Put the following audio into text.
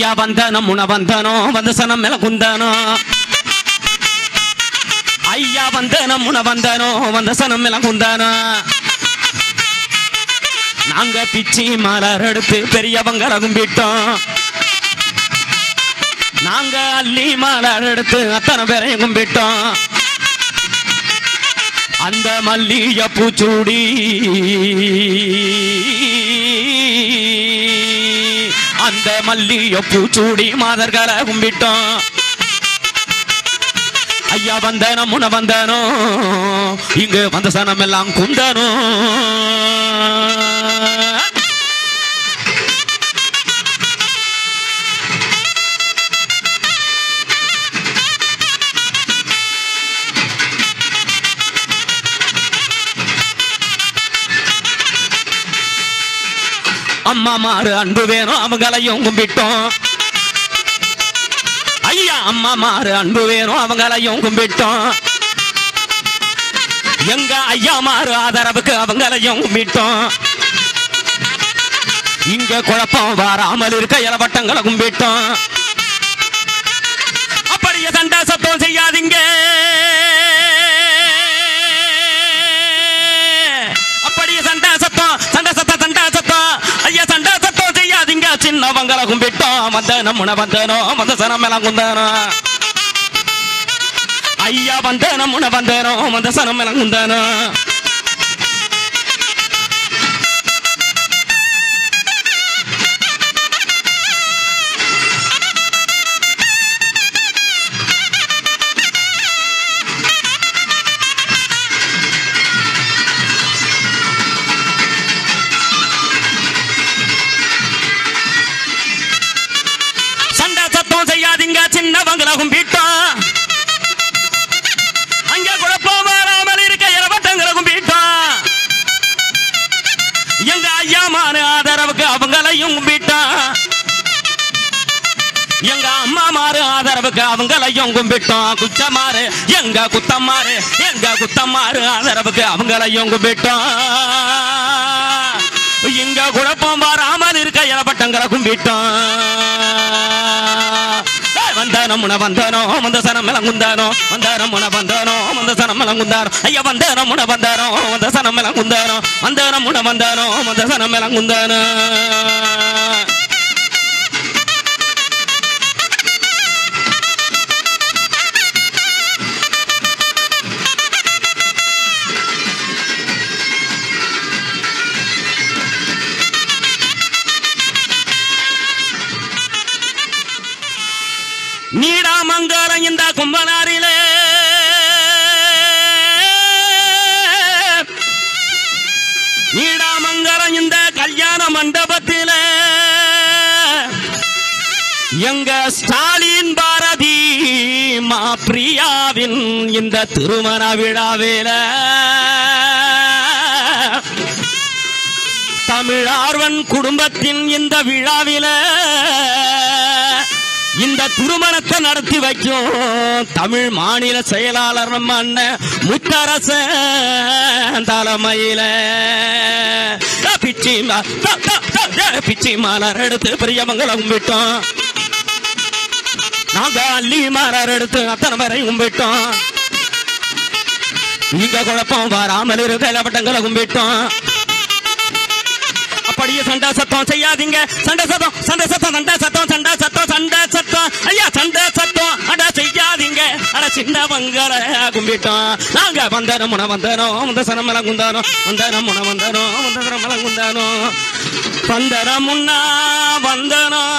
ஐயா வந்தனம் உன வந்தனம் வந்த சனம் மேல குந்தனம் ஐயா வந்தனம் உன வந்தனம் வந்த சனம் மேல குந்தனம் நாங்க பிச்சி மலர் எடுத்து பெரியவங்கள கும்பிட்டோம் நாங்க அள்ளி மலர் எடுத்து அத்தனை பேரையும் கும்பிட்டோம் அந்த மல்லிய பூச்சூடி அந்த மல்லிய பூச்சூடி மாதர்களை கும்பிட்டோம் ஐயா வந்தனோ முன வந்தனோ இங்கு வந்த சனம் எல்லாம் குந்தனோ அம்மா மாறு அன்பு வேணும் அவங்களையும் கும்பிட்டோம் ஐயா அம்மா மாறு அன்பு வேணும் அவங்களையும் கும்பிட்டோம் எங்க ஐயா மாறு ஆதரவுக்கு அவங்களையும் கும்பிட்டோம் இங்க குழப்பம் வராமல் இருக்க இளவட்டங்களை கும்பிட்டோம் அப்படியே சண்டை சத்தம் செய்யாதீங்க அப்படியே சண்டை சத்தம் சண்டை சத்தம் சண்டை சத்தம் ஐயா சண்டை சத்தம் செய்யாதீங்க சின்னவங்களை கும்பிட்டோம் வந்த நம்முன வந்தனோ வந்த சனம் எல்லாம் குந்தானோ ஐயா வந்த நம்முன வந்தனோ வந்த சனம் எல்லாம் குந்தானோ சண்டை சத்தம் செய்யாதீங்க சின்னவங்களை கும்பிட்டோம் அங்க குழப்பம் வராமல் இருக்க இளவட்டங்களை கும்பிட்டோம் எங்க ஐயாமான ஆதரவுக்கு அவங்களையும் கும்பிட்டோம் எங்க அம்மா மாறு ஆதரவுக்கு அவங்களையும் கும்பிட்டோம் குச்சமாறு எங்க குத்தமாறு எங்க குத்தமாறு ஆதரவுக்கு அவங்களையும் கும்பிட்டோம் இங்க குழப்பம் வராமல் இருக்க இளப்பட்டங்களை கும்பிட்டோம் ஏய், வந்தானோ முன வந்தானோ வந்த சனம் எல்லாம் குந்தானோ வந்தானோ முன வந்தானோ வந்த சனம் எல்லாம் குந்தானோ ஐயா வந்தானோ முன வந்தானோ வந்த சனம் எல்லாம் குந்தானோ வந்தானோ முன வந்தானோ வந்த சனம் எல்லாம் குந்தானோ நீடாமங்காரம் இந்த கும்பனாரிலே நீடாமங்காரம் இந்த கல்யாண மண்டபத்திலே எங்க ஸ்டாலின் பாரதி மா பிரியாவின் இந்த திருமண விழாவில தமிழார்வன் குடும்பத்தின் இந்த விழாவில இந்த திருமணத்தை நடத்தி வைக்கும் தமிழ் மாநில செயலாளர் நம்ம அண்ணன் முத்தரச தலைமையில பிச்சி மா- த- த- த- பிச்சி மலர் எடுத்து பெரியமங்கலம் கும்பிட்டோம் நாங்க அள்ளி மலர் எடுத்து அத்தனை பேரையும் கும்பிட்டோம் இங்க குழப்பம் வராமல் இருக்க இலவட்டங்களை கும்பிட்டோம் அப்படியே சண்டை சத்தம் செய்யாதீங்க சண்டை சத்தம் சண்டை சத்தம் சண்டை சத்தம் சண்டை சத்தம் சண்டை சத்தம் ஐயா சண்டை சத்தம் அட செய்யாதீங்க அட சின்னவங்கள கும்பிட்டோம் நாங்க வந்தனம் முன வந்தனம் வந்த சனமலம் குந்தானோ வந்தனம் முன வந்தனம் வந்த சனமலம் குந்தானோ வந்தனம் முன்னா வந்தனம்